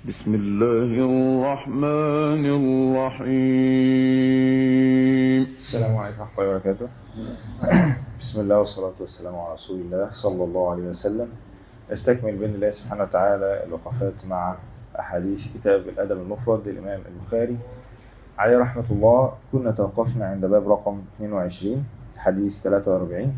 بسم الله الرحمن الرحيم السلام عليكم ورحمة الله وبركاته بسم الله والصلاة والسلام على رسول الله صلى الله عليه وسلم استكمل بإذن الله سبحانه وتعالى الوقفات مع أحاديث كتاب الأدب المفرد للإمام البخاري عليه رحمة الله كنا توقفنا عند باب رقم 22 حديث 43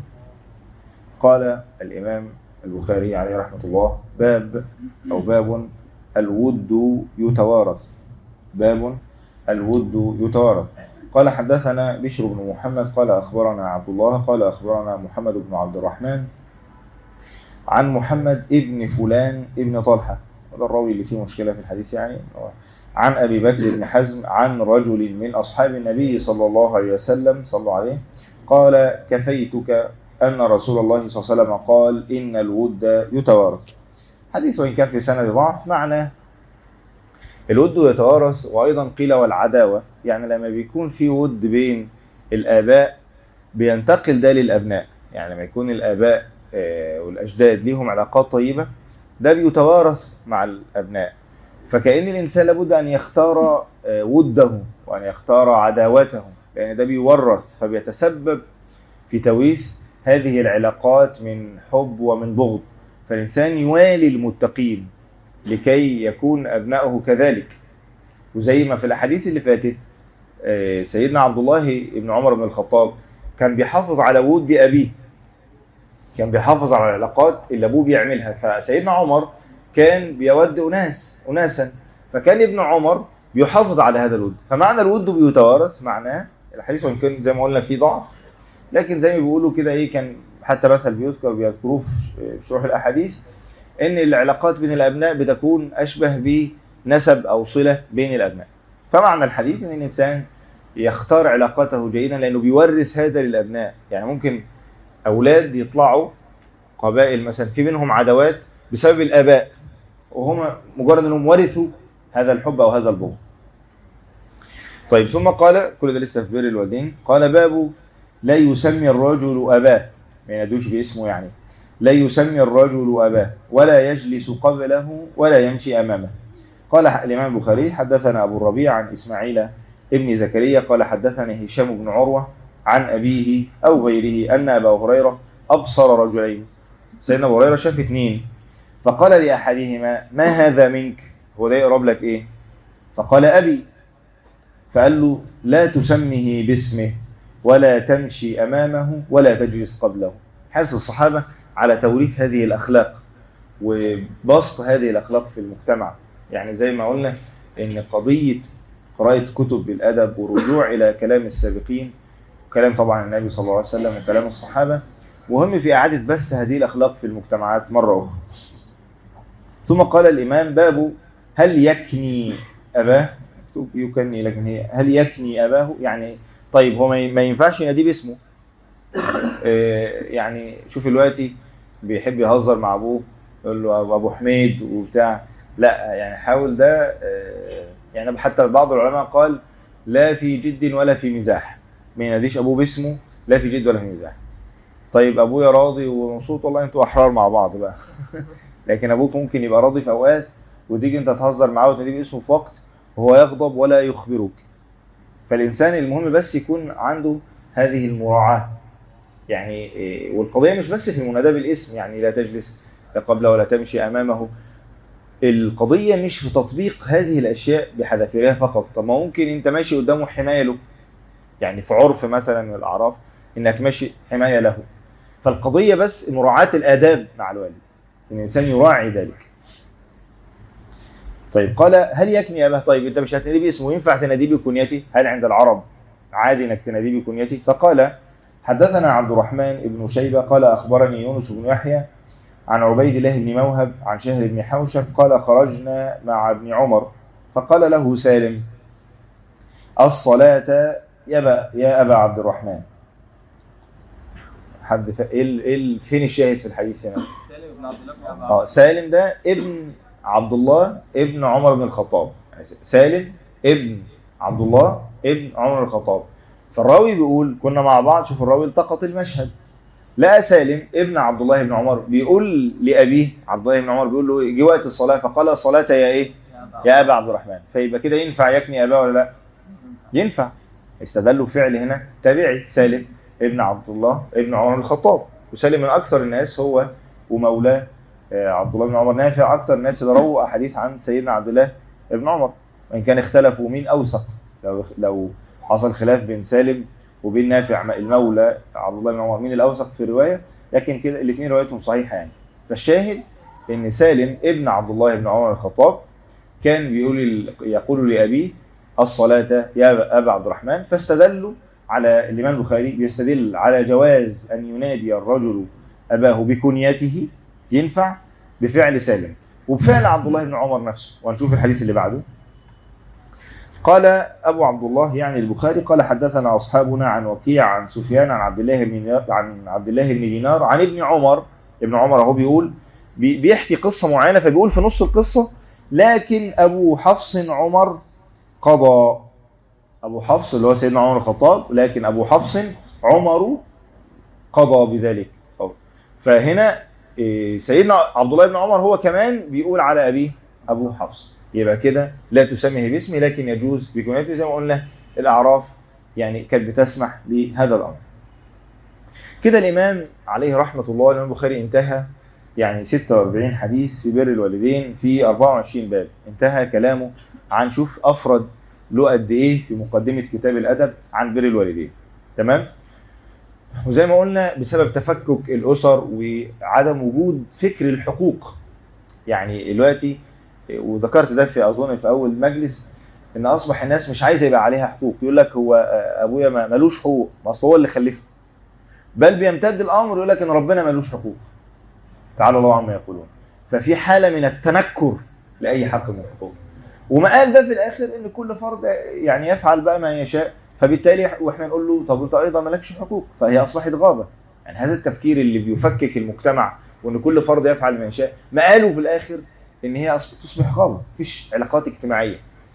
قال الإمام البخاري عليه رحمة الله باب أو باب الود يتوارث باب الود يتوارث قال حدثنا بشر بن محمد قال أخبرنا عبد الله قال أخبرنا محمد بن عبد الرحمن عن محمد ابن فلان ابن طلحة هذا الراوي اللي فيه مشكلة في الحديث يعني عن أبي بكر بن حزم عن رجل من أصحاب النبي صلى الله عليه وسلم صلى الله عليه قال كفيتك أن رسول الله صلى الله عليه وسلم قال إن الود يتوارث حديث وإن كان في سند ضعف معنى الود يتوارث وأيضا قيل والعداوة يعني لما بيكون في ود بين الآباء بينتقل ده للأبناء يعني لما يكون الآباء والأجداد ليهم علاقات طيبة ده بيتوارث مع الأبناء فكأن الإنسان لابد أن يختار وده وأن يختار عداوته لأن ده بيورث فبيتسبب في تويث هذه العلاقات من حب ومن بغض فالإنسان يوالي المتقين لكي يكون أبنائه كذلك وزي ما في الأحاديث اللي فاتت سيدنا عبد الله بن عمر بن الخطاب كان بيحافظ على ود أبيه كان بيحافظ على العلاقات اللي أبوه بيعملها فسيدنا عمر كان بيود أناس أناسا فكان ابن عمر بيحافظ على هذا الود فمعنى الود بيتوارث معناه الحديث وإن كان زي ما قلنا فيه ضعف لكن زي ما بيقولوا كده ايه كان حتى مثل بيذكر بيذكروه في شروح الاحاديث ان العلاقات بين الابناء بتكون اشبه بنسب او صله بين الابناء فمعنى الحديث ان الانسان يختار علاقاته جيدا لانه بيورث هذا للابناء يعني ممكن اولاد يطلعوا قبائل مثلا في منهم عداوات بسبب الاباء وهم مجرد انهم ورثوا هذا الحب او هذا البغض طيب ثم قال كل ده لسه في بر الوالدين قال باب لا يسمي الرجل أباه ما ينادوش باسمه يعني لا يسمي الرجل أباه ولا يجلس قبله ولا يمشي أمامه قال الإمام البخاري حدثنا أبو الربيع عن إسماعيل ابن زكريا قال حدثنا هشام بن عروة عن أبيه أو غيره أن أبا هريرة أبصر رجلين سيدنا أبو هريرة شاف اثنين فقال لأحدهما ما هذا منك هو ده يقرب لك إيه فقال أبي فقال له لا تسمه باسمه ولا تمشي أمامه ولا تجلس قبله حرص الصحابة على توريث هذه الأخلاق وبسط هذه الأخلاق في المجتمع يعني زي ما قلنا إن قضية قراءة كتب بالأدب والرجوع إلى كلام السابقين كلام طبعا النبي صلى الله عليه وسلم وكلام الصحابة مهم في إعادة بث هذه الأخلاق في المجتمعات مرة أخرى ثم قال الإمام باب هل يكني أباه يكني لكن هي هل يكني أباه يعني طيب هو ما ينفعش يناديه باسمه يعني شوف دلوقتي بيحب يهزر مع ابوه يقول له ابو حميد وبتاع لا يعني حاول ده يعني حتى بعض العلماء قال لا في جد ولا في مزاح ما يناديش ابوه باسمه لا في جد ولا في مزاح طيب ابويا راضي ومبسوط والله انتوا احرار مع بعض بقى لكن ابوك ممكن يبقى راضي في اوقات وتيجي انت تهزر معاه وتناديه باسمه في وقت وهو يغضب ولا يخبرك فالإنسان المهم بس يكون عنده هذه المراعاة يعني والقضية مش بس في المناداة بالاسم يعني لا تجلس قبله ولا تمشي أمامه القضية مش في تطبيق هذه الأشياء بحذافيرها فقط طب ما ممكن أنت ماشي قدامه حماية له يعني في عرف مثلا من الأعراف إنك ماشي حماية له فالقضية بس مراعاة الآداب مع الوالد إن الإنسان يراعي ذلك طيب قال هل يكني أباه طيب أنت مش هتناديه باسمه ينفع تناديه بكنيته هل عند العرب عادي انك تناديه بكنيته فقال حدثنا عبد الرحمن بن شيبة قال أخبرني يونس بن يحيى عن عبيد الله بن موهب عن شهر بن حوشب قال خرجنا مع ابن عمر فقال له سالم الصلاة يا, يا أبا عبد الرحمن حد ف... إيه فين الشاهد في الحديث هنا سالم بن عبد الله اه سالم ده ابن عبد الله ابن عمر بن الخطاب سالم ابن عبد الله ابن عمر بن الخطاب فالراوي بيقول كنا مع بعض شوف الراوي التقط المشهد لقى سالم ابن عبد الله بن عمر بيقول لأبيه عبد الله بن عمر بيقول له جه وقت الصلاة فقال الصلاة يا ايه يا ابا عبد الرحمن فيبقى كده ينفع يكني اباه ولا لا ينفع استدلوا بفعل هنا تابعي سالم ابن عبد الله ابن عمر بن الخطاب وسالم من اكثر الناس هو ومولاه آه، عبد الله بن عمر نافع اكثر الناس اللي رووا احاديث عن سيدنا عبد الله بن عمر وان كان اختلفوا مين اوثق لو لو حصل خلاف بين سالم وبين نافع المولى عبد الله بن عمر مين الاوثق في الروايه لكن كده الاثنين روايتهم صحيحه يعني فالشاهد ان سالم ابن عبد الله بن عمر الخطاب كان بيقول يقول لابيه الصلاه يا ابا عبد الرحمن فاستدلوا على الامام البخاري بيستدل على جواز ان ينادي الرجل اباه بكنيته ينفع بفعل سالم وبفعل عبد الله بن عمر نفسه وهنشوف الحديث اللي بعده قال أبو عبد الله يعني البخاري قال حدثنا أصحابنا عن وكيع عن سفيان عن عبد الله بن عن عبد الله بن دينار عن ابن عمر ابن عمر اهو بيقول بي- بيحكي قصة معينة فبيقول في نص القصة لكن أبو حفص عمر قضى أبو حفص اللي هو سيدنا عمر الخطاب لكن أبو حفص عمر قضى بذلك أو- فهنا إيه، سيدنا عبد الله بن عمر هو كمان بيقول على أبيه أبو حفص يبقى كده لا تسميه باسمي لكن يجوز بكنيته زي ما قلنا الأعراف يعني كانت بتسمح بهذا الأمر كده الإمام عليه رحمة الله الإمام البخاري انتهى يعني 46 حديث في بر الوالدين في 24 باب انتهى كلامه عن شوف أفرد له قد إيه في مقدمة كتاب الأدب عن بر الوالدين تمام وزي ما قلنا بسبب تفكك الأسر وعدم وجود فكر الحقوق يعني دلوقتي وذكرت ده في أظن في أول مجلس إن أصبح الناس مش عايزة يبقى عليها حقوق يقول لك هو آه، أبويا ما- ملوش حقوق ما أصل هو اللي خلفه بل بيمتد الأمر يقول لك إن ربنا ملوش حقوق تعالى الله عما يقولون ففي حالة من التنكر لأي حق من الحقوق وما قال ده في الآخر إن كل فرد يعني يفعل بقى ما يشاء فبالتالي واحنا نقول له طب انت ايضا مالكش حقوق فهي اصبحت غابه يعني هذا التفكير اللي بيفكك المجتمع وان كل فرد يفعل ما يشاء ما قالوا في الاخر ان هي أص- تصبح غابه مفيش علاقات اجتماعيه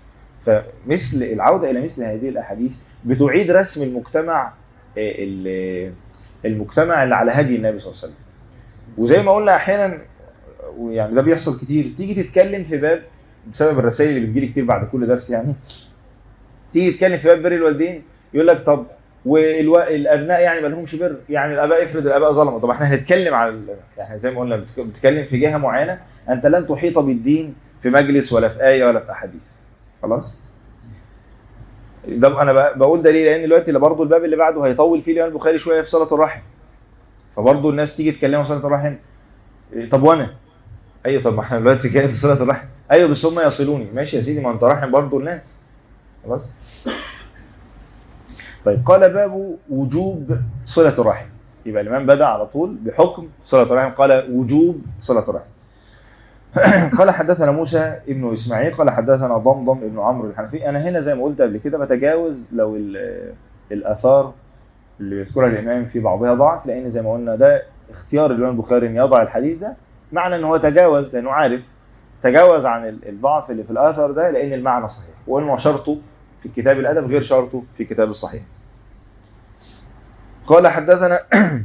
فمثل العوده الى مثل هذه الاحاديث بتعيد رسم المجتمع آه، ال- المجتمع اللي على هدي النبي صلى الله عليه وسلم وزي ما قلنا احيانا ويعني ده بيحصل كتير تيجي تتكلم في باب بسبب الرسائل اللي بتجيلي كتير بعد كل درس يعني تيجي تتكلم في باب بر الوالدين يقول لك طب والابناء يعني ما لهمش بر يعني الاباء افرض الاباء ظلموا طب احنا هنتكلم على ال- يعني زي ما قلنا بتك- بتتكلم في جهه معينه انت لن تحيط بالدين في مجلس ولا في ايه ولا في احاديث خلاص ده انا ب- بقول ده ليه لان دلوقتي برضه الباب اللي بعده هيطول فيه الامام البخاري شويه في صله الرحم فبرضه الناس تيجي تكلموا في صله الرحم إيه، طب وانا ايوه طب ما احنا دلوقتي كده في صله الرحم ايوه بس هم يصلوني ماشي يا سيدي ما انت رحم برضه الناس خلاص طيب قال باب وجوب صلة الرحم يبقى الإمام بدأ على طول بحكم صلة الرحم قال وجوب صلة الرحم قال حدثنا موسى ابن إسماعيل قال حدثنا ضمضم ابن عمرو الحنفي أنا هنا زي ما قلت قبل كده بتجاوز لو ال- الآثار اللي بيذكرها الإمام في بعضها ضعف لأن زي ما قلنا ده اختيار الإمام البخاري أن يضع الحديث ده معنى أن هو تجاوز لأنه عارف تجاوز عن ال- الضعف اللي في الآثر ده لأن المعنى صحيح وإنه شرطه في كتاب الأدب غير شرطه في كتاب الصحيح قال حدثنا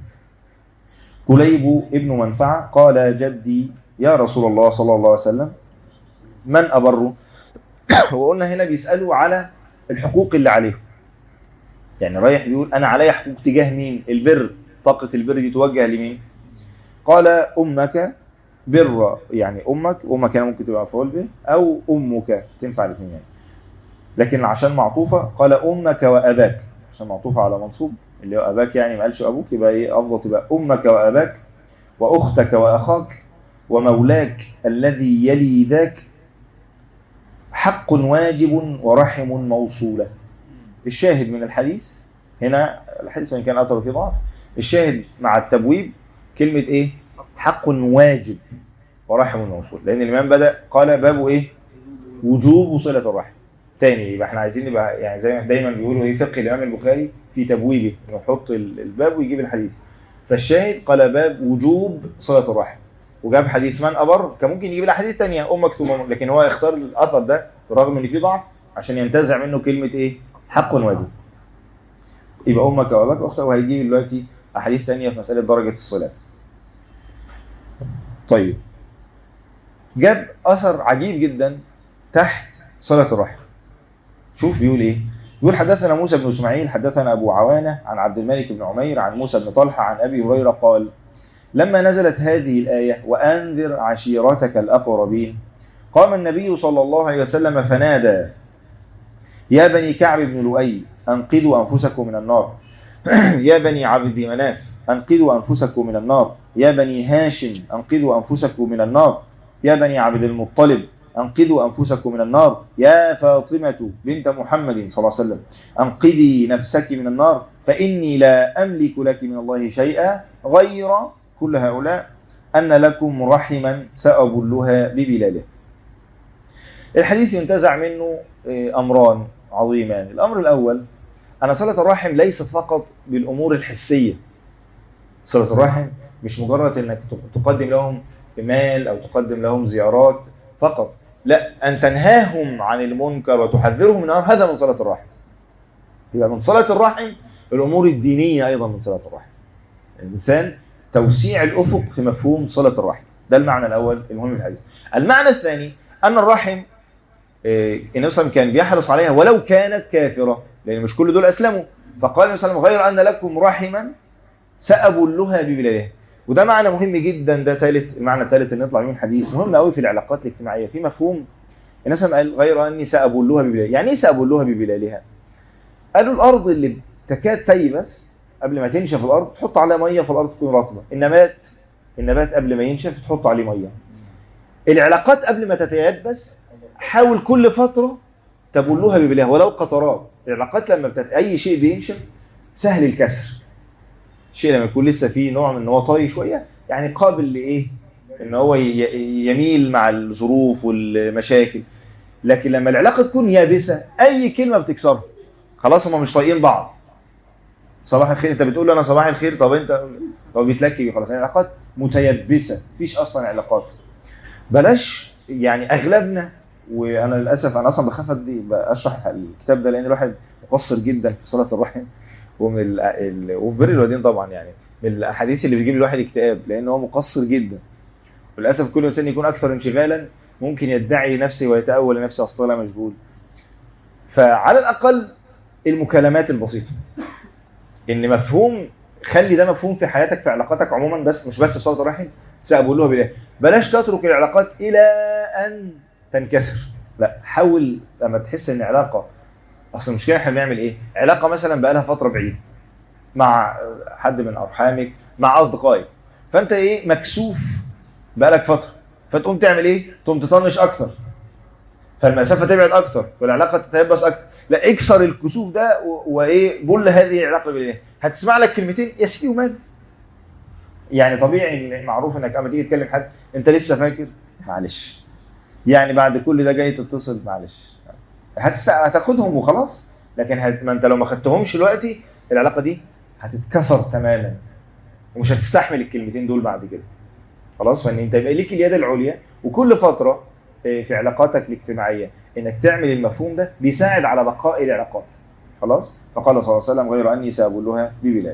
كليب ابن منفعة قال جدي يا رسول الله صلى الله عليه وسلم من أبر وقلنا هنا بيسألوا على الحقوق اللي عليهم يعني رايح بيقول أنا علي حقوق تجاه مين البر طاقة البر دي توجه لمين قال أمك بر يعني أمك أمك هنا ممكن تبقى مفعول به أو أمك تنفع الاثنين يعني لكن عشان معطوفة قال أمك وأباك عشان معطوفة على منصوب اللي هو أباك يعني ما قالش أبوك يبقى إيه أفضل تبقى أمك وأباك وأختك وأخاك ومولاك الذي يلي ذاك حق واجب ورحم موصولة الشاهد من الحديث هنا الحديث وإن كان أثر في ضعف الشاهد مع التبويب كلمة إيه حق واجب ورحم موصول لأن الإمام بدأ قال باب إيه وجوب صلة الرحم تاني يبقى احنا عايزين نبقى يعني زي ما دايما بيقولوا ايه فقه الامام البخاري في تبويبه انه يحط ال- الباب ويجيب الحديث فالشاهد قال باب وجوب صله الرحم وجاب حديث من ابر كان ممكن يجيب الاحاديث الثانيه امك ثم أمك. لكن هو يختار الاثر ده رغم ان فيه ضعف عشان ينتزع منه كلمه ايه حق واجب يبقى امك واباك اختك وهيجيب دلوقتي احاديث ثانيه في مساله درجه الصلاه طيب جاب اثر عجيب جدا تحت صلة الرحم شوف بيقول ايه يقول حدثنا موسى بن اسماعيل حدثنا ابو عوانة عن عبد الملك بن عمير عن موسى بن طلحة عن ابي هريرة قال لما نزلت هذه الآية وأنذر عشيرتك الأقربين قام النبي صلى الله عليه وسلم فنادى يا بني كعب بن لؤي أنقذوا أنفسكم من النار يا بني عبد مناف أنقذوا أنفسكم من النار يا بني هاشم أنقذوا أنفسكم من النار يا بني عبد المطلب أنقذوا أنفسكم من النار يا فاطمة بنت محمد صلى الله عليه وسلم أنقذي نفسك من النار فإني لا أملك لك من الله شيئا غير كل هؤلاء أن لكم رحما سأبلها ببلاله الحديث ينتزع منه أمران عظيمان الأمر الأول أن صلة الرحم ليست فقط بالأمور الحسية صلة الرحم مش مجرد أنك تقدم لهم مال أو تقدم لهم زيارات فقط لا أن تنهاهم عن المنكر وتحذرهم من النار هذا من صلة الرحم يبقى من صلة الرحم الأمور الدينية أيضا من صلة الرحم الإنسان توسيع الأفق في مفهوم صلة الرحم ده المعنى الأول المهم في الحديث المعنى الثاني أن الرحم النبي صلى كان بيحرص عليها ولو كانت كافرة لأن مش كل دول أسلموا فقال النبي صلى الله عليه وسلم غير أن لكم رحما سأبلها ببلادها وده معنى مهم جدا ده ثالث المعنى الثالث اللي نطلع منه الحديث مهم قوي في العلاقات الاجتماعية في مفهوم الناس قال غير أني سأبلها ببلادها يعني ايه سأبلها ببلادها قالوا الأرض اللي تكاد تيبس قبل ما تنشف الأرض تحط عليها مية فالأرض تكون رطبة النبات النبات قبل ما ينشف تحط عليه مية العلاقات قبل ما تتيبس حاول كل فترة تبلها ببلادها ولو قطرات العلاقات لما بتت... أي شيء بينشف سهل الكسر الشيء لما يكون لسه فيه نوع من ان هو طري شوية يعني قابل لإيه ان هو يميل مع الظروف والمشاكل لكن لما العلاقة تكون يابسة أي كلمة بتكسرها خلاص هم مش طايقين بعض صباح الخير انت بتقول له انا صباح الخير طب انت هو بيتلكي خلاص العلاقات متيبسه مفيش اصلا علاقات بلاش يعني اغلبنا وانا للاسف انا اصلا بخاف ادي اشرح الكتاب ده لان الواحد مقصر جدا في صلاه الرحم ومن ال... ال... وفي بر الوالدين طبعا يعني من الاحاديث اللي بتجيب الواحد اكتئاب لان هو مقصر جدا وللاسف كل انسان يكون اكثر انشغالا ممكن يدعي نفسه ويتاول لنفسه اصلا مشغول فعلى الاقل المكالمات البسيطه ان مفهوم خلي ده مفهوم في حياتك في علاقاتك عموما بس مش بس صلاه الرحم سأقولها بالله بلاش تترك العلاقات الى ان تنكسر لا حاول لما تحس ان علاقه اصل المشكله احنا بنعمل ايه علاقه مثلا بقى لها فتره بعيده مع حد من ارحامك مع اصدقائك فانت ايه مكسوف بقالك فتره فتقوم تعمل ايه تقوم تطنش اكتر فالمسافه تبعد اكتر والعلاقه تتيبس اكتر لا اكسر الكسوف ده وايه بل هذه العلاقه بالله هتسمع لك كلمتين يا سيدي ومال يعني طبيعي معروف انك اما تيجي تكلم حد انت لسه فاكر معلش يعني بعد كل ده جاي تتصل معلش هتس... هتاخدهم وخلاص لكن هت... ما انت لو ما خدتهمش دلوقتي العلاقه دي هتتكسر تماما ومش هتستحمل الكلمتين دول بعد كده خلاص فان انت يبقى ليك اليد العليا وكل فتره في علاقاتك الاجتماعيه انك تعمل المفهوم ده بيساعد على بقاء العلاقات خلاص فقال صلى الله عليه وسلم غير اني سابلها ببلاد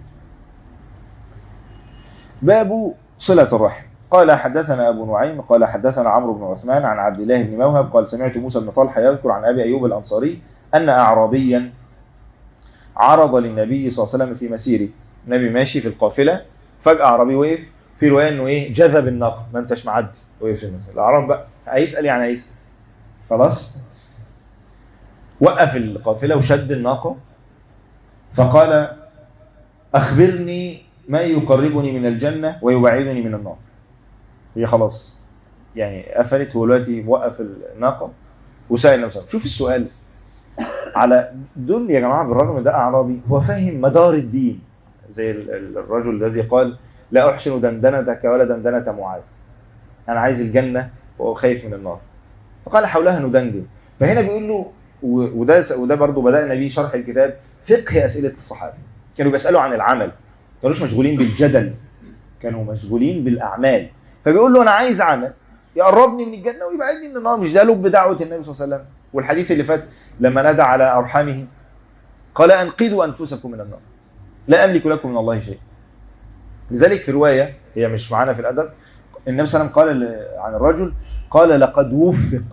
باب صله الرحم قال حدثنا أبو نعيم قال حدثنا عمرو بن عثمان عن عبد الله بن موهب قال سمعت موسى بن طلحة يذكر عن أبي أيوب الأنصاري أن أعرابيا عرض للنبي صلى الله عليه وسلم في مسيره النبي ماشي في القافلة فجأة أعرابي وقف في رواية أنه إيه جذب الناقة ما أنتش معدي وقف في المسير الأعراب بقى هيسأل يعني هيسأل خلاص وقف القافلة وشد الناقة فقال أخبرني ما يقربني من الجنة ويبعدني من النار هي خلاص يعني قفلت هو دلوقتي موقف الناقه وسائل نفسه شوف السؤال على دول يا جماعه بالرغم ده اعرابي هو فاهم مدار الدين زي الرجل الذي قال لا احسن دندنتك ولا دندنه معاذ انا عايز الجنه وخايف من النار فقال حولها ندندن فهنا بيقول له وده وده برضه بدانا بيه شرح الكتاب فقه اسئله الصحابه كانوا بيسالوا عن العمل ما كانوش مشغولين بالجدل كانوا مشغولين بالاعمال فبيقول له انا عايز عمل يقربني من الجنه ويبعدني من النار مش ده لب دعوه النبي صلى الله عليه وسلم والحديث اللي فات لما نادى على ارحامه قال انقذوا انفسكم من النار لا املك لكم من الله شيء لذلك في روايه هي مش معانا في الادب النبي صلى الله عليه وسلم قال عن الرجل قال لقد وفق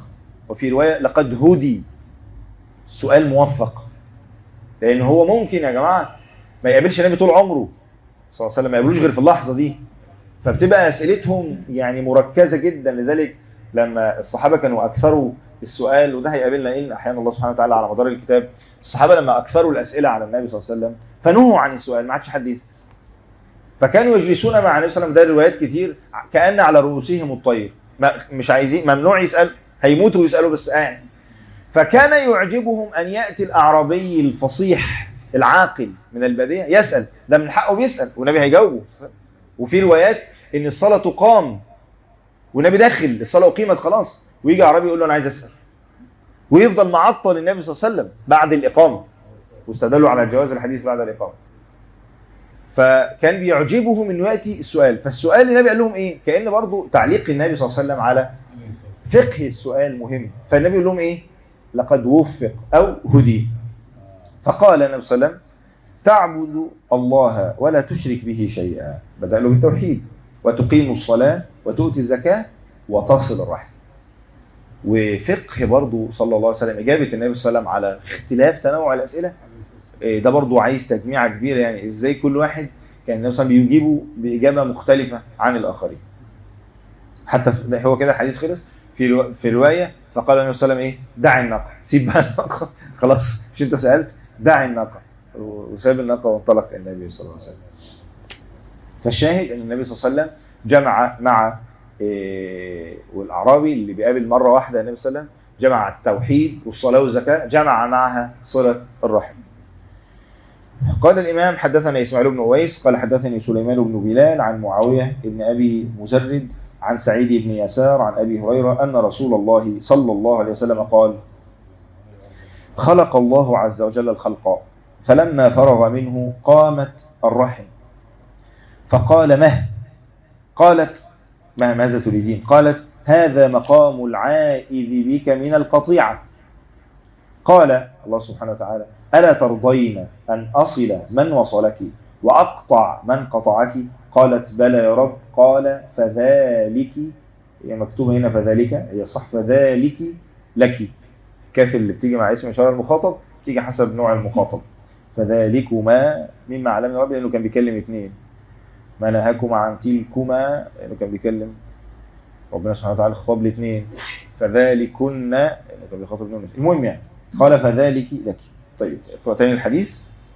وفي رواية لقد هدي السؤال موفق لان هو ممكن يا جماعة ما يقابلش النبي طول عمره صلى الله عليه وسلم ما يقابلوش غير في اللحظة دي فبتبقى اسئلتهم يعني مركزة جدا لذلك لما الصحابة كانوا اكثروا السؤال وده هيقابلنا ايه احيانا الله سبحانه وتعالى على مدار الكتاب الصحابة لما اكثروا الاسئلة على النبي صلى الله عليه وسلم فنهوا عن السؤال ما عادش حد يسأل فكانوا يجلسون مع النبي صلى الله عليه وسلم ده روايات كتير كأن على رؤوسهم الطير ما مش عايزين ممنوع يسأل هيموتوا ويسألوا بس قاعد فكان يعجبهم أن يأتي الأعرابي الفصيح العاقل من البادية يسأل ده من حقه بيسأل والنبي هيجاوبه وفي روايات ان الصلاة تقام والنبي داخل الصلاة أقيمت خلاص ويجي أعرابي يقول له أنا عايز أسأل ويفضل معطل النبي صلى الله عليه وسلم بعد الإقامة واستدلوا على جواز الحديث بعد الإقامة فكان بيعجبهم انه ياتي السؤال فالسؤال اللي النبي قال لهم ايه كان برضو تعليق النبي صلى الله عليه وسلم على فقه السؤال مهم فالنبي يقول لهم ايه لقد وفق او هدي فقال النبي صلى الله عليه وسلم تعبد الله ولا تشرك به شيئا بدأ له بالتوحيد وتقيم الصلاة وتؤتي الزكاة وتصل الرحم وفقه برضو صلى الله عليه وسلم إجابة النبي صلى الله عليه وسلم على اختلاف تنوع الأسئلة ده برضو عايز تجميعة كبيرة يعني ازاي كل واحد كان النبي صلى الله عليه وسلم بيجيبه بإجابة مختلفة عن الآخرين حتى هو كده الحديث خلص في في رواية فقال النبي صلى الله عليه وسلم ايه دع الناقة سيب بقى الناقة خلاص مش انت سألت دع الناقة وساب الناقة وانطلق النبي صلى الله عليه وسلم فالشاهد ان النبي صلى الله عليه وسلم جمع مع إيه والأعرابي اللي بيقابل مرة واحدة النبي صلى الله عليه وسلم جمع التوحيد والصلاة والزكاة جمع معها صلة الرحم قال الإمام حدثنا إسماعيل بن أويس قال حدثني سليمان بن بلال عن معاوية بن أبي مزرد عن سعيد بن يسار عن أبي هريرة أن رسول الله صلى الله عليه وسلم قال خلق الله عز وجل الخلق فلما فرغ منه قامت الرحم فقال مه قالت ما ماذا تريدين قالت هذا مقام العائذ بك من القطيعة قال الله سبحانه وتعالى ألا ترضين أن أصل من وصلك وأقطع من قطعك قالت بلى يا رب قال فذلك هي مكتوبة هنا فذلك هي صح فذلك لك كاف اللي بتيجي مع اسم إشارة المخاطب تيجي حسب نوع المخاطب فذلكما مما علمني ربي لأنه كان بيكلم اثنين ما نهاكما عن تلكما لأنه كان بيكلم ربنا سبحانه وتعالى خطاب الاثنين فذلكن لأنه كان بيخاطب نون المهم يعني قال فذلك لك طيب اقرأ تاني الحديث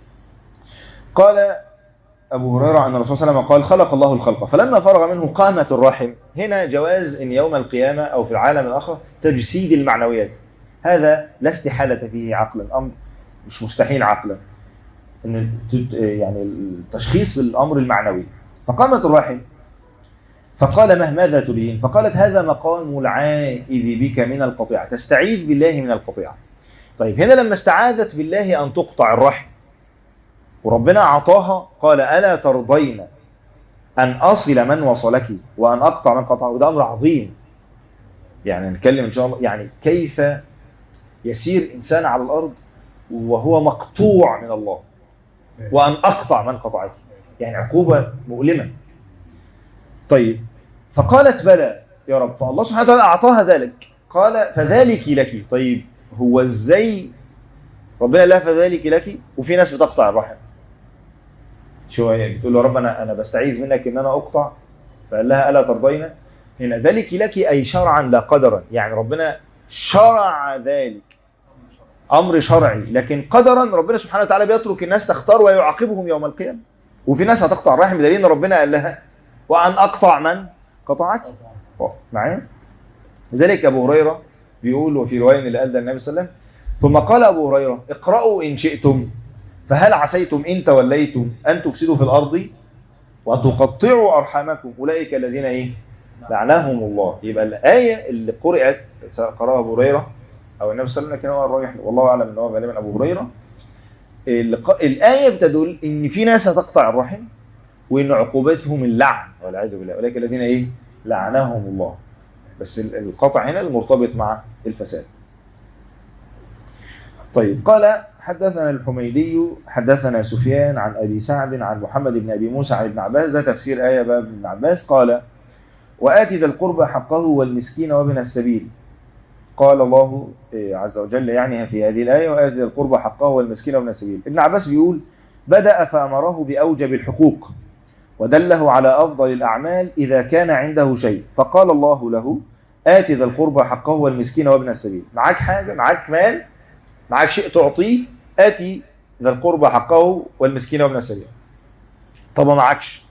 قال أبو هريرة أن الرسول صلى الله عليه وسلم قال خلق الله الخلق فلما فرغ منه قامت الرحم هنا جواز إن يوم القيامة أو في العالم الآخر تجسيد المعنويات هذا لا استحالة فيه عقلا أمر مش مستحيل عقلا إن يعني التشخيص الأمر المعنوي فقامت الرحم فقال مه ماذا تريدين فقالت هذا مقام العائذ بك من القطيعة تستعيذ بالله من القطيعة طيب هنا لما استعاذت بالله أن تقطع الرحم وربنا أعطاها قال ألا ترضين أن أصل من وصلك وأن أقطع من قطعه وده أمر عظيم يعني نتكلم إن شاء الله يعني كيف يسير إنسان على الأرض وهو مقطوع من الله وأن أقطع من قطعك يعني عقوبة مؤلمة طيب فقالت بلى يا رب فالله سبحانه وتعالى أعطاها ذلك قال فذلك لك طيب هو ازاي ربنا لا فذلك لك وفي ناس بتقطع الرحم شو يعني بتقول له رب انا انا بستعيذ منك ان انا اقطع فقال لها الا ترضين هنا ذلك لك اي شرعا لا قدرا يعني ربنا شرع ذلك امر شرعي لكن قدرا ربنا سبحانه وتعالى بيترك الناس تختار ويعاقبهم يوم القيامه وفي ناس هتقطع الرحم بدليل ان ربنا قال لها وان اقطع من قطعك معايا لذلك ابو هريره بيقول وفي رواية اللي قال ده النبي صلى الله عليه وسلم ثم قال أبو هريرة اقرأوا إن شئتم فهل عسيتم إن توليتم أن تفسدوا في الأرض وأن تقطعوا أرحامكم أولئك الذين إيه لعناهم الله يبقى الآية اللي قرأت قرأها أبو هريرة أو النبي صلى الله عليه وسلم لكن هو الراجح والله أعلم أنه غالبا أبو هريرة الآية بتدل إن في ناس هتقطع الرحم وإن عقوبتهم اللعن والعياذ بالله أولئك الذين إيه لعناهم الله بس القطع هنا المرتبط مع الفساد طيب قال حدثنا الحميدي حدثنا سفيان عن أبي سعد عن محمد بن أبي موسى عن ابن عباس ده تفسير آية باب ابن عباس قال وآتي ذا القربى حقه والمسكين وابن السبيل قال الله إيه، عز وجل يعني في هذه الآية وآتي ذي القربى حقه والمسكين وابن السبيل ابن عباس بيقول بدأ فأمره بأوجب الحقوق ودله على أفضل الأعمال إذا كان عنده شيء فقال الله له آت ذا القربى حقه والمسكين وابن السبيل معاك حاجة معاك مال معاك شيء تعطيه آتي ذا القربى حقه والمسكين وابن السبيل طب ما معكش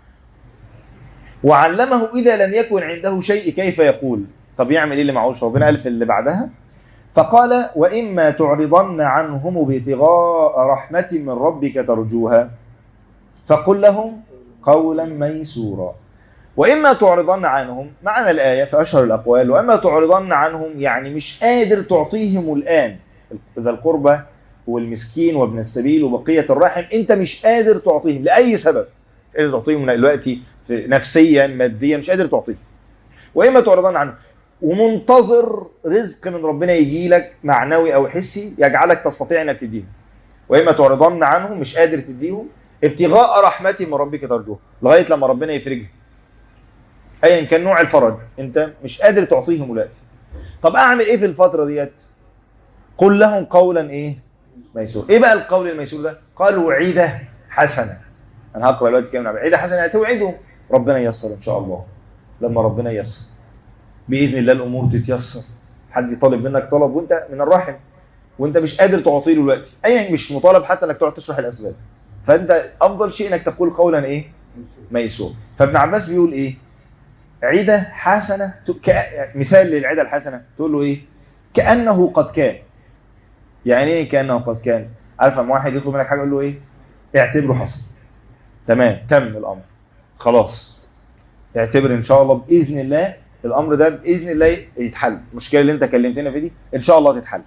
وعلمه إذا لم يكن عنده شيء كيف يقول طب يعمل إيه اللي معهوش ربنا قال في اللي بعدها فقال وإما تعرضن عنهم ابتغاء رحمة من ربك ترجوها فقل لهم قولا ميسورا وإما تعرضن عنهم معنى الآية في أشهر الأقوال وإما تعرضن عنهم يعني مش قادر تعطيهم الآن ذا القربة والمسكين وابن السبيل وبقية الرحم أنت مش قادر تعطيهم لأي سبب مش قادر تعطيهم دلوقتي نفسيا ماديا مش قادر تعطيهم وإما تعرضن عنهم ومنتظر رزق من ربنا يجي لك معنوي أو حسي يجعلك تستطيع أنك تديهم وإما تعرضن عنهم مش قادر تديهم ابتغاء رحمة من ربك ترجوه لغاية لما ربنا يفرجها ايا كان نوع الفرج انت مش قادر تعطيهم دلوقتي طب اعمل ايه في الفترة ديت قل لهم قولا ايه ميسور ايه بقى القول الميسور ده قال وعيدة حسنة انا هقرأ دلوقتي كلمة عيدة حسنة يعني توعدهم ربنا ييسر ان شاء الله لما ربنا ييسر باذن الله الامور تتيسر حد يطالب منك طلب وانت من الرحم وانت مش قادر تعطيه له دلوقتي ايا مش مطالب حتى انك تقعد تشرح الاسباب فانت افضل شيء انك تقول قولا ايه ميسور فابن عباس بيقول ايه عيدة حسنة ك... مثال للعيدة الحسنة تقول له ايه كأنه قد كان يعني ايه كأنه قد كان عارف لما واحد يطلب منك حاجة يقول له ايه اعتبره حصل تمام تم الامر خلاص اعتبر ان شاء الله باذن الله الامر ده باذن الله يتحل المشكله اللي انت كلمتنا في دي ان شاء الله تتحل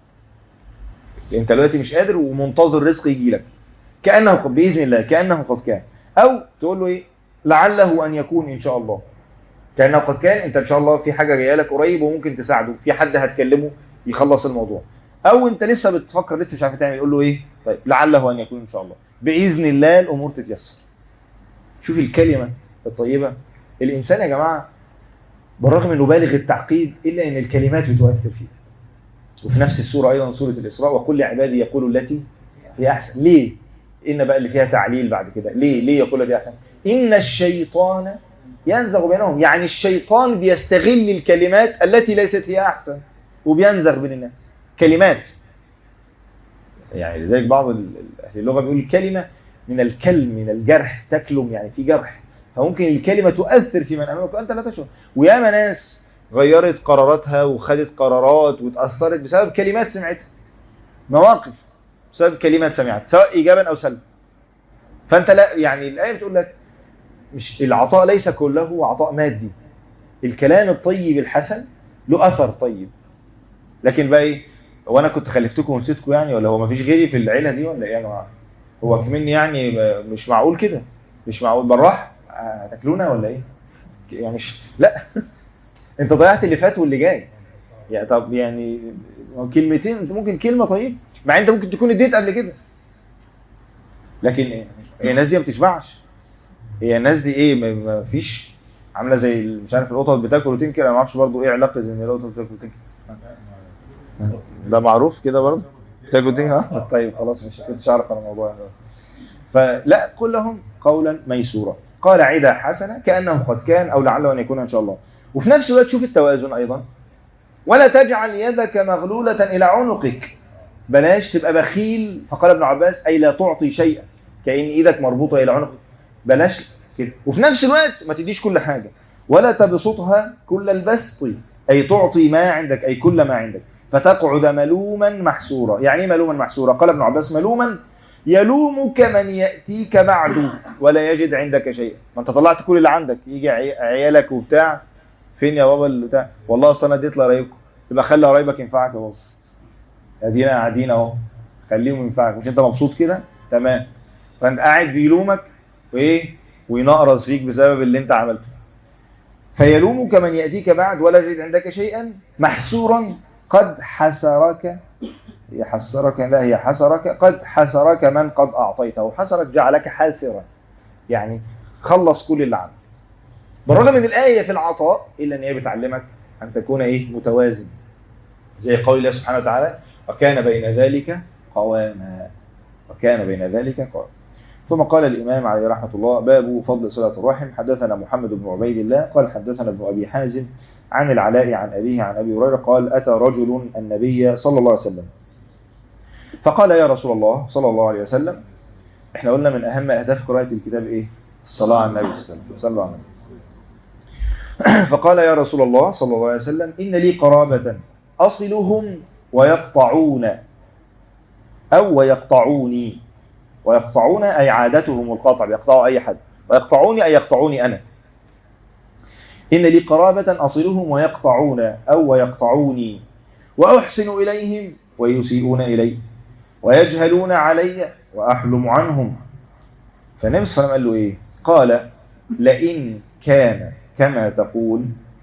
انت دلوقتي مش قادر ومنتظر رزق يجي لك كانه قد باذن الله كانه قد كان او تقول له ايه لعله ان يكون ان شاء الله كانه قد كان انت ان شاء الله في حاجه جايه لك قريب وممكن تساعده في حد هتكلمه يخلص الموضوع او انت لسه بتفكر لسه مش عارف تعمل يقول له ايه طيب لعله ان يكون ان شاء الله باذن الله الامور تتيسر شوف الكلمه الطيبه الانسان يا جماعه بالرغم انه بالغ التعقيد الا ان الكلمات بتؤثر فيه وفي نفس السوره ايضا سوره الاسراء وكل عبادي يقول التي هي احسن ليه ان بقى اللي فيها تعليل بعد كده ليه ليه يقول التي احسن ان الشيطان ينزغ بينهم يعني الشيطان بيستغل الكلمات التي ليست هي احسن وبينزغ بين الناس كلمات يعني لذلك بعض اهل اللغه بيقول كلمه من الكلم من الجرح تكلم يعني في جرح فممكن الكلمه تؤثر في من امامك وانت لا تشعر وياما ناس غيرت قراراتها وخدت قرارات وتاثرت بسبب كلمات سمعتها مواقف بسبب كلمات سمعت سواء ايجابا او سلبا فانت لا يعني الايه بتقول لك مش العطاء ليس كله عطاء مادي الكلام الطيب الحسن له اثر طيب لكن بقى ايه هو انا كنت خلفتكم ونسيتكم يعني ولا هو ما فيش غيري في العيله دي ولا ايه يا جماعه هو كمان يعني مش معقول كده مش معقول بالراحه هتاكلونا ولا ايه يعني مش لا انت ضيعت اللي فات واللي جاي يعني طب يعني كلمتين انت ممكن كلمه طيب مع انت ممكن تكون اديت قبل كده لكن ايه هي الناس دي ما بتشبعش هي الناس دي ايه ما فيش عامله زي مش عارف القطط بتاكل وتنكر انا ما اعرفش برضه ايه علاقه ان القطط بتاكل وتنكر ده معروف كده برضه تاكل وتنكر ها طيب خلاص مش كنتش اعرف عن الموضوع ده فلا كلهم قولا ميسورا قال عيدا حسنه كانه قد كان او لعله ان يكون ان شاء الله وفي نفس الوقت شوف التوازن ايضا ولا تجعل يدك مغلوله الى عنقك بلاش تبقى بخيل فقال ابن عباس اي لا تعطي شيئا كأن ايدك مربوطه الى عنقك بلاش كده وفي نفس الوقت ما تديش كل حاجة ولا تبسطها كل البسط أي تعطي ما عندك أي كل ما عندك فتقعد ملوما محسورا يعني ايه ملوما محسورا قال ابن عباس ملوما يلومك من يأتيك بعد ولا يجد عندك شيئا ما انت طلعت كل اللي عندك يجي عيالك وبتاع فين يا بابا اللي بتاع والله اصل انا اديت لقرايبكم يبقى خلي قرايبك ينفعك يا بابا ادينا قاعدين اهو خليهم ينفعك مش انت مبسوط كده تمام فانت قاعد بيلومك وايه وينقرص فيك بسبب اللي انت عملته فيلومك من يأتيك بعد ولا يجد عندك شيئا محسورا قد حسرك يحسرك لا هي حسرك قد حسرك من قد أعطيته حسرك جعلك حاسرا يعني خلص كل اللي عندك بالرغم من الآية في العطاء إلا أن هي بتعلمك أن تكون إيه متوازن زي قول الله سبحانه وتعالى وكان بين ذلك قواما وكان بين ذلك قواما ثم قال الإمام عليه رحمة الله باب فضل صلة الرحم حدثنا محمد بن عبيد الله قال حدثنا ابن أبي حازم عن العلاء عن أبيه عن أبي هريرة قال أتى رجل النبي صلى الله عليه وسلم فقال يا رسول الله صلى الله عليه وسلم احنا قلنا من أهم أهداف قراءة الكتاب إيه الصلاة على النبي صلى الله عليه وسلم صلى الله عليه وسلم فقال يا رسول الله صلى الله عليه وسلم إن لي قرابة أصلهم ويقطعون أو ويقطعوني ويقطعون أي عادتهم القطع بيقطعوا أي حد ويقطعوني أي يقطعوني أنا إن لي قرابة أصلهم ويقطعون أو ويقطعوني وأحسن إليهم ويسيئون إلي ويجهلون علي وأحلم عنهم فالنبي صلى الله عليه وسلم قال له إيه قال لئن كان كما تقول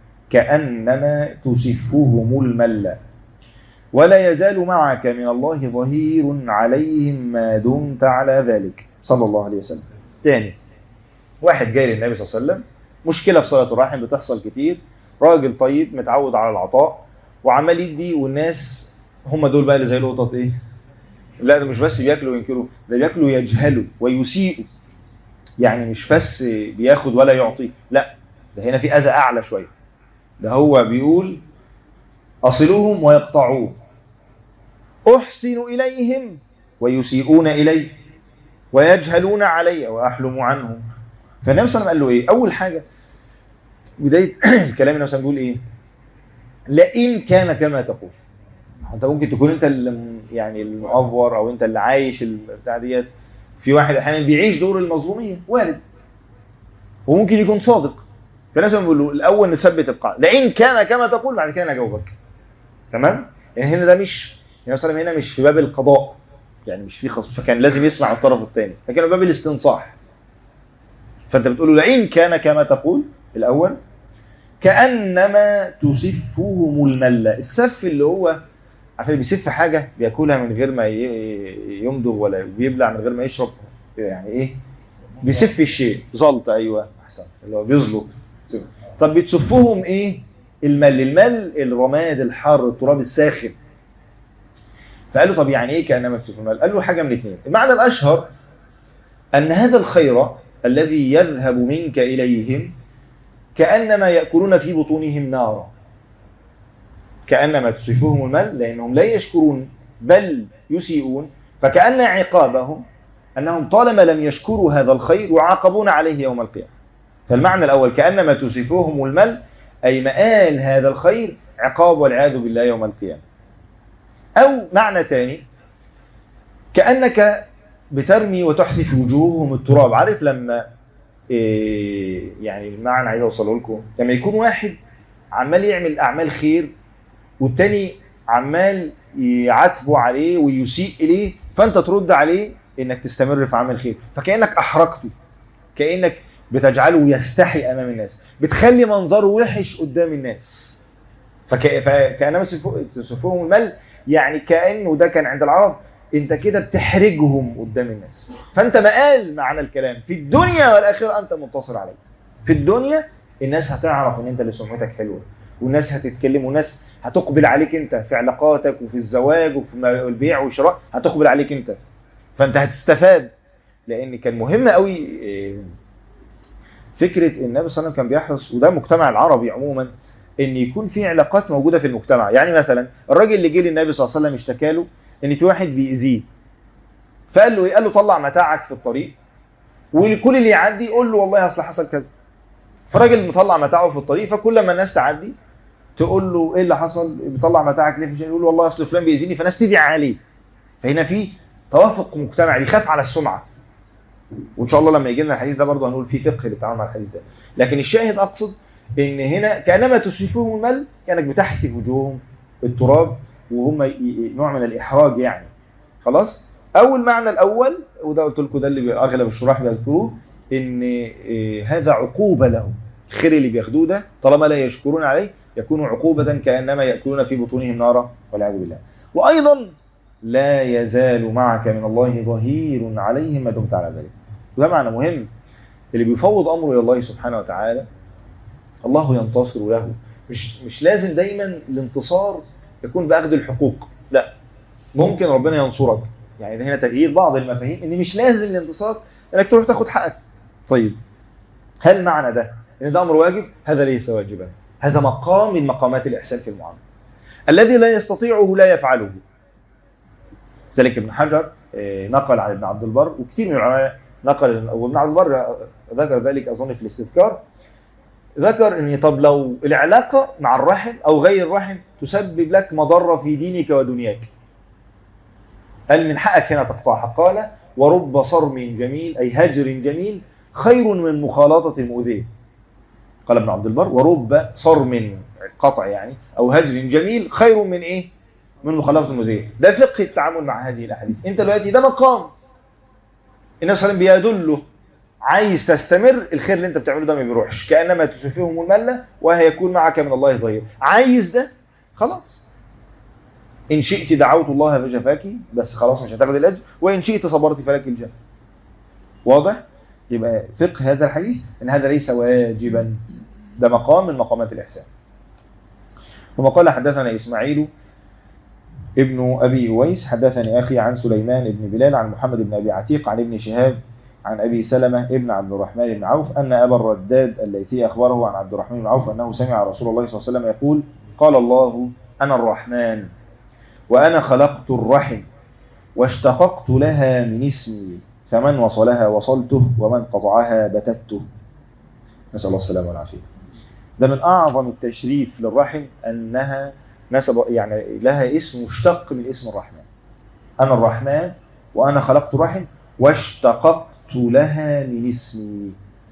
كأنما تسفهم الملّ ولا يزال معك من الله ظهير عليهم ما دمت على ذلك صلى الله عليه وسلم تاني واحد جاي للنبي صلى الله عليه وسلم مشكلة في صلاة الرحم بتحصل كتير راجل طيب متعود على العطاء وعمال يدي والناس هم دول بقى اللي زي القطط ايه لا ده مش بس بياكلوا وينكروا ده بياكلوا يجهلوا ويسيئوا يعني مش بس بياخد ولا يعطي لا ده هنا في اذى اعلى شويه ده هو بيقول اصلوهم ويقطعوه أحسن إليهم ويسيئون إلي ويجهلون علي وأحلم عنهم فالنبي صلى الله عليه وسلم قال له إيه أول حاجة بداية الكلام النبي صلى الله عليه وسلم بيقول إيه لئن كان كما تقول انت ممكن تكون انت اللي يعني المؤفور او انت اللي عايش البتاع ديت في واحد احيانا بيعيش دور المظلوميه وارد وممكن يكون صادق فالناس بيقول له الاول نثبت القاعده لئن كان كما تقول بعد كده انا اجاوبك تمام يعني هنا ده مش النبي صلى الله عليه وسلم هنا مش في باب القضاء يعني مش في خصم فكان لازم يسمع الطرف الثاني لكن باب الاستنصاح فانت بتقول له لئن كان كما تقول الاول كانما تسفهم المله السف اللي هو عارف بيسف حاجه بياكلها من غير ما يمضغ ولا بيبلع من غير ما يشرب يعني ايه بيسف الشيء زلط ايوه احسن اللي هو بيزلط طب بتسفهم ايه المل المل الرماد الحر التراب الساخن فقال له طب يعني ايه كانما تسف المل قال له حاجه من الاثنين المعنى الاشهر ان هذا الخير الذي يذهب منك اليهم كانما ياكلون في بطونهم نارا كانما تصفهم المل لانهم لا يشكرون بل يسيئون فكان عقابهم انهم طالما لم يشكروا هذا الخير يعاقبون عليه يوم القيامه فالمعنى الاول كانما تصفهم المل اي مآل هذا الخير عقاب والعياذ بالله يوم القيامه أو معنى ثاني كأنك بترمي وتحذف في وجوههم التراب عارف لما إيه يعني المعنى عايز اوصله لكم لما يكون واحد عمال يعمل اعمال خير والتاني عمال يعاتبه عليه ويسيء اليه فانت ترد عليه انك تستمر في عمل خير فكانك احرقته كانك بتجعله يستحي امام الناس بتخلي منظره وحش قدام الناس فك... فكانما تصفهم المل يعني كانه ده كان عند العرب انت كده بتحرجهم قدام الناس فانت مقال معنى الكلام في الدنيا والاخره انت منتصر عليه في الدنيا الناس هتعرف ان انت اللي سمعتك حلوه والناس هتتكلم والناس هتقبل عليك انت في علاقاتك وفي الزواج وفي البيع والشراء هتقبل عليك انت فانت هتستفاد لان كان مهم قوي فكره النبي صلى الله عليه وسلم كان بيحرص وده المجتمع العربي عموما ان يكون في علاقات موجوده في المجتمع يعني مثلا الراجل اللي جه للنبي صلى الله عليه وسلم اشتكى له ان في واحد بيأذيه فقال له ايه قال له طلع متاعك في الطريق والكل اللي يعدي يقول له والله اصل حصل كذا فالراجل مطلع متاعه في الطريق فكل ما الناس تعدي تقول له ايه اللي حصل بيطلع متاعك ليه يقول له والله اصل فلان بيأذيني فناس تدعي عليه فهنا في توافق مجتمعي بيخاف على السمعه وان شاء الله لما يجي لنا الحديث ده برضه هنقول في فقه للتعامل مع الحديث ده لكن الشاهد اقصد ان هنا كانما تسفهم المل كانك بتحسي في وجوههم التراب وهم نوع من الاحراج يعني خلاص اول معنى الاول وده قلت لكم ده اللي اغلب الشراح بيذكروه ان هذا عقوبه لهم الخير اللي بياخدوه ده طالما لا يشكرون عليه يكون عقوبة كأنما يأكلون في بطونهم نارا والعياذ بالله وأيضا لا يزال معك من الله ظهير عليهم ما دمت على ذلك وده معنى مهم اللي بيفوض أمره إلى الله سبحانه وتعالى الله ينتصر له مش مش لازم دايما الانتصار يكون باخذ الحقوق لا ممكن ربنا ينصرك يعني هنا تغيير بعض المفاهيم ان مش لازم الانتصار انك تروح تاخد حقك طيب هل معنى ده ان ده امر واجب هذا ليس واجبا هذا مقام من مقامات الاحسان في المعامله الذي لا يستطيعه لا يفعله ذلك ابن حجر آه، نقل عن ابن عبد البر وكثير من العلماء نقل وابن عبد البر ذكر ذلك اظن في الاستذكار ذكر ان طب لو العلاقه مع الرحم او غير الرحم تسبب لك مضره في دينك ودنياك قال من حقك هنا تقطعها قال ورب صرم جميل اي هجر جميل خير من مخالطه المؤذيه قال ابن عبد البر ورب صرم قطع يعني او هجر جميل خير من ايه من مخالطه المؤذيه ده فقه التعامل مع هذه الاحاديث انت دلوقتي ده مقام النبي صلى الله عليه وسلم بيدله عايز تستمر الخير اللي انت بتعمله ده ما بيروحش كانما تسفههم المله وهيكون معك من الله ظهير عايز ده خلاص ان شئت دعوت الله فجفاك بس خلاص مش هتاخد الاجر وان شئت صبرت فلك الجنه واضح يبقى فقه هذا الحديث ان هذا ليس واجبا ده مقام من مقامات الاحسان ثم قال حدثنا اسماعيل ابن ابي اويس حدثني اخي عن سليمان بن بلال عن محمد بن ابي عتيق عن ابن شهاب عن ابي سلمه ابن عبد الرحمن بن عوف ان ابا الرداد الليثي اخبره عن عبد الرحمن بن عوف انه سمع رسول الله صلى الله عليه وسلم يقول قال الله انا الرحمن وانا خلقت الرحم واشتققت لها من اسمي فمن وصلها وصلته ومن قطعها بتته نسال الله السلامه والعافيه ده من اعظم التشريف للرحم انها نسب يعني لها اسم مشتق من اسم الرحمن انا الرحمن وانا خلقت الرحم واشتققت لها من اسمي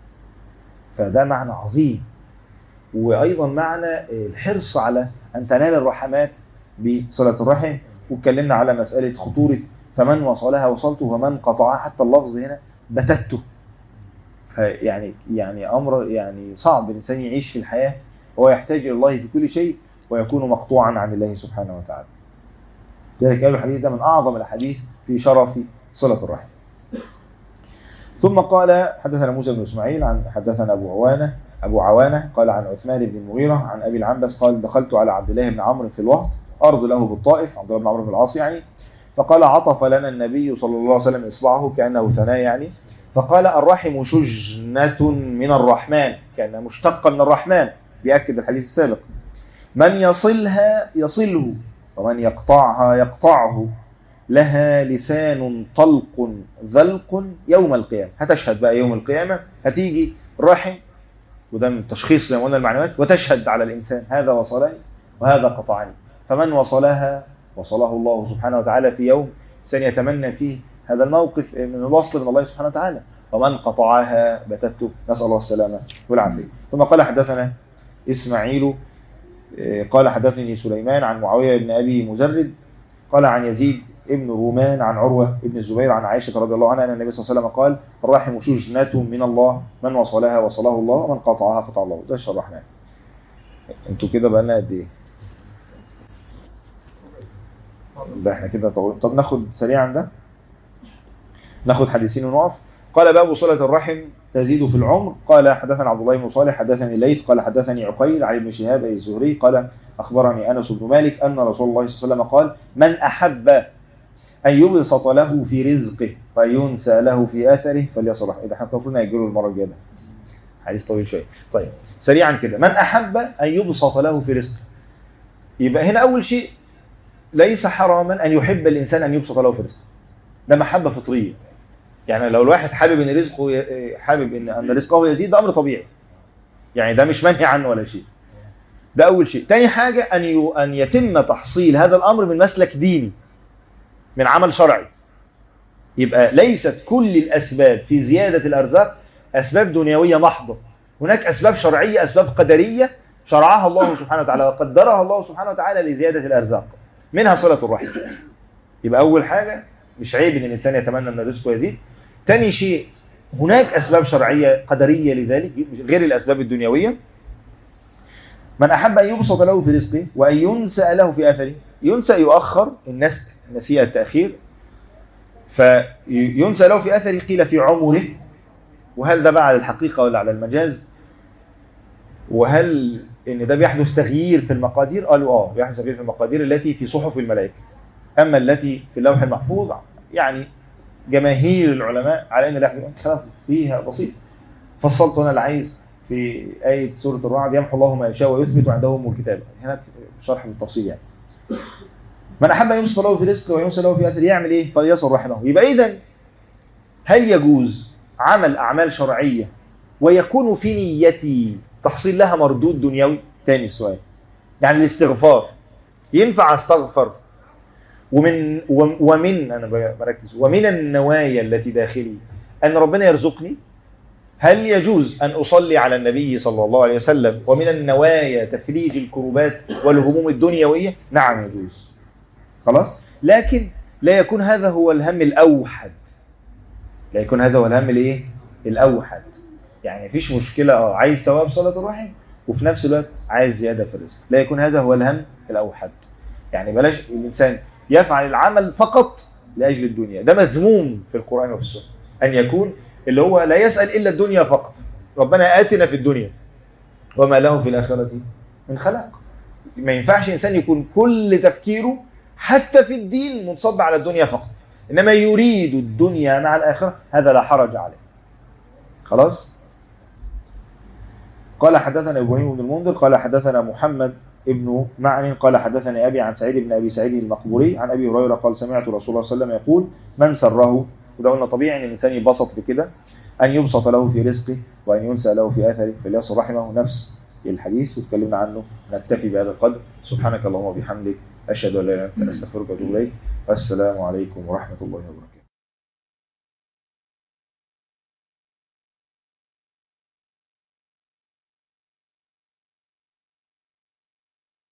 فده معنى عظيم وايضا معنى الحرص على ان تنال الرحمات بصله الرحم واتكلمنا على مساله خطوره فمن وصلها وصلته ومن قطعها حتى اللفظ هنا بتته يعني يعني امر يعني صعب الانسان يعيش في الحياه وهو يحتاج الى الله في كل شيء ويكون مقطوعا عن الله سبحانه وتعالى. لذلك قالوا الحديث ده من اعظم الاحاديث في شرف صله الرحم. ثم قال حدثنا موسى بن اسماعيل عن حدثنا ابو عوانه ابو عوانه قال عن عثمان بن المغيره عن ابي العنبس قال دخلت على عبد الله بن عمرو في الوقت ارض له بالطائف عبد الله بن عمرو بن العاص يعني فقال عطف لنا النبي صلى الله عليه وسلم اصبعه كانه ثناء يعني فقال الرحم شجنة من الرحمن كانها مشتقه من الرحمن بيأكد الحديث السابق من يصلها يصله ومن يقطعها يقطعه لها لسان طلق ذلق يوم القيامة هتشهد بقى يوم القيامة هتيجي رحم وده من تشخيص زي ما قلنا المعلومات وتشهد على الإنسان هذا وصلني وهذا قطعني فمن وصلها وصله الله سبحانه وتعالى في يوم سن يتمنى فيه هذا الموقف من الوصل من الله سبحانه وتعالى ومن قطعها بتته نسأل الله السلامة والعافية ثم قال حدثنا إسماعيل قال حدثني سليمان عن معاوية بن أبي مزرد قال عن يزيد ابن رومان عن عروة ابن الزبير عن عائشة رضي الله عنها أن النبي صلى الله عليه وسلم قال الرحم شجنة من الله من وصلها وصله الله ومن قطعها قطع الله ده الرحمن انتوا كده بقى لنا قد ايه؟ ده احنا كده طول طب ناخد سريعا ده ناخد حديثين ونقف قال باب صلة الرحم تزيد في العمر قال حدثنا عبد الله بن صالح حدثني الليث قال حدثني عقيل عن ابن شهاب أي الزهري قال أخبرني أنس بن مالك أن رسول الله صلى الله عليه وسلم قال من أحب أن يبسط له في رزقه فينسى له في أثره فليصلح إذا احنا المفروض نأجله المرة الجاية حديث طويل شوية طيب سريعا كده من أحب أن يبسط له في رزقه يبقى هنا أول شيء ليس حراما أن يحب الإنسان أن يبسط له في رزقه ده محبة فطرية يعني لو الواحد حابب ان رزقه حابب ان ان رزقه يزيد ده امر طبيعي يعني ده مش منهي عنه ولا شيء ده اول شيء تاني حاجة ان ان يتم تحصيل هذا الامر من مسلك ديني من عمل شرعي يبقى ليست كل الاسباب في زيادة الارزاق اسباب دنيوية محضة هناك اسباب شرعية اسباب قدرية شرعها الله سبحانه وتعالى وقدرها الله سبحانه وتعالى لزيادة الارزاق منها صلة الرحم يبقى اول حاجة مش عيب ان الانسان يتمنى ان رزقه يزيد تاني شيء هناك اسباب شرعيه قدريه لذلك غير الاسباب الدنيويه من احب ان يبسط له في رزقه وان ينسى له في اثره ينسى يؤخر الناس نسيء التاخير فينسى له في اثره قيل في عمره وهل ده بقى على الحقيقه ولا على المجاز وهل ان ده بيحدث تغيير في المقادير قالوا اه بيحدث تغيير في المقادير التي في صحف الملائكه اما التي في اللوح المحفوظ يعني جماهير العلماء على ان الاختلاف فيها بسيط فصلت هنا اللي عايز في آية سورة الرعد يمحو الله ما يشاء ويثبت وعنده أم الكتاب هنا شرح بالتفصيل يعني من أحب أن يبسط له في رزق وينسى له في أثر يعمل إيه فليصل رحمه يبقى إذا هل يجوز عمل أعمال شرعية ويكون في نيتي تحصيل لها مردود دنيوي تاني السؤال يعني الاستغفار ينفع استغفر ومن ومن انا بركز ومن النوايا التي داخلي ان ربنا يرزقني هل يجوز ان اصلي على النبي صلى الله عليه وسلم ومن النوايا تفريج الكروبات والهموم الدنيويه نعم يجوز خلاص لكن لا يكون هذا هو الهم الاوحد لا يكون هذا هو الهم الايه الاوحد يعني مفيش مشكله اه عايز ثواب صلاه الرحم وفي نفس الوقت عايز زياده في الرزق لا يكون هذا هو الهم الاوحد يعني بلاش الانسان يفعل العمل فقط لاجل الدنيا ده مذموم في القران وفي السنه ان يكون اللي هو لا يسال الا الدنيا فقط ربنا اتنا في الدنيا وما له في الاخره من خلاق ما ينفعش انسان يكون كل تفكيره حتى في الدين منصب على الدنيا فقط انما يريد الدنيا مع الاخره هذا لا حرج عليه خلاص قال حدثنا ابراهيم بن المنذر قال حدثنا محمد ابن معن قال حدثني ابي عن سعيد بن ابي سعيد المقبوري عن ابي هريره قال سمعت رسول الله صلى الله عليه وسلم يقول من سره وده قلنا طبيعي ان الانسان يبسط في كده ان يبسط له في رزقه وان ينسى له في اثره فليصل رحمه نفس الحديث وتكلمنا عنه نكتفي بهذا القدر سبحانك اللهم وبحمدك اشهد ان لا اله الا انت استغفرك واتوب اليك والسلام عليكم ورحمه الله وبركاته